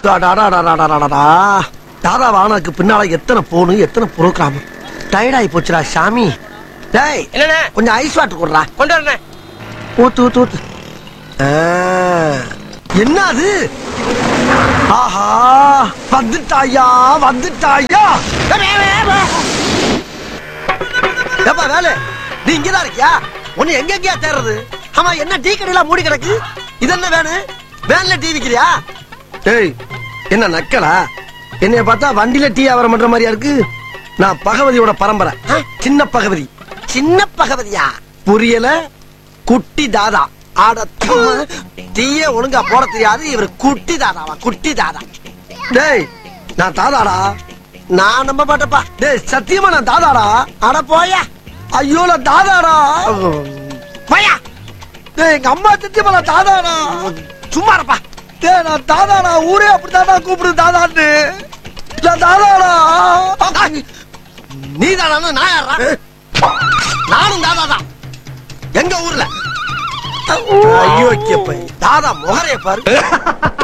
டாடாடாடாடாடாடா. தாதா வானக்கு பின்னால எத்தனை போனு எத்தனை புரோகிராம் டயர்டாயி போச்சுடா சாமி டேய் என்னண்ணே கொஞ்சம் ஐஸ் வாட்டர் கொடுறா கொண்டு வரண்ணே ஊத்து ஊத்து ஊத்து ஆ, என்ன அது ஆஹா வந்துட்டாயா வந்துட்டாயா ஏப்பா வேலை நீ இங்கதான் இருக்கியா உன்னை எங்க எங்கயா தேடுறது ஆமா என்ன டீ கடையில மூடி கிடக்கு இது என்ன வேணு வேன்ல டீ விக்கிறியா டேய் என்ன நக்கலா என்னைய பார்த்தா வண்டியில டீ வியாபாரம் பண்ற மாதிரியா இருக்கு நான் பகவதியோட பரம்பரை ஆ, சின்ன பகவதி சின்ன பகவதியா புரியல குட்டி தாதா ஆட தும்மா. டீயே ஒழுங்கா போட தெரியாது இவர் குட்டி தாதாவா குட்டி தாதா டேய் நான் தாதாடா நான் நம்ப மாட்டேப்பா டேய் சத்தியமா நான் தாதாடா அட போயா ஐயோ நான் தாதாடா போயா டேய் எங்க அம்மா சத்தியமா நான் தாதாடா சும்மா இருப்பா டேய் நான் தாதாடா ஊரே அப்படித்தாடா கூப்பிடுது தாதான்னு நான் தாதாடா நீ தானா நான் யாரா நானும் தாதாதான் எங்க ஊர்ல ஐயோ தாதா முகரைய பாரு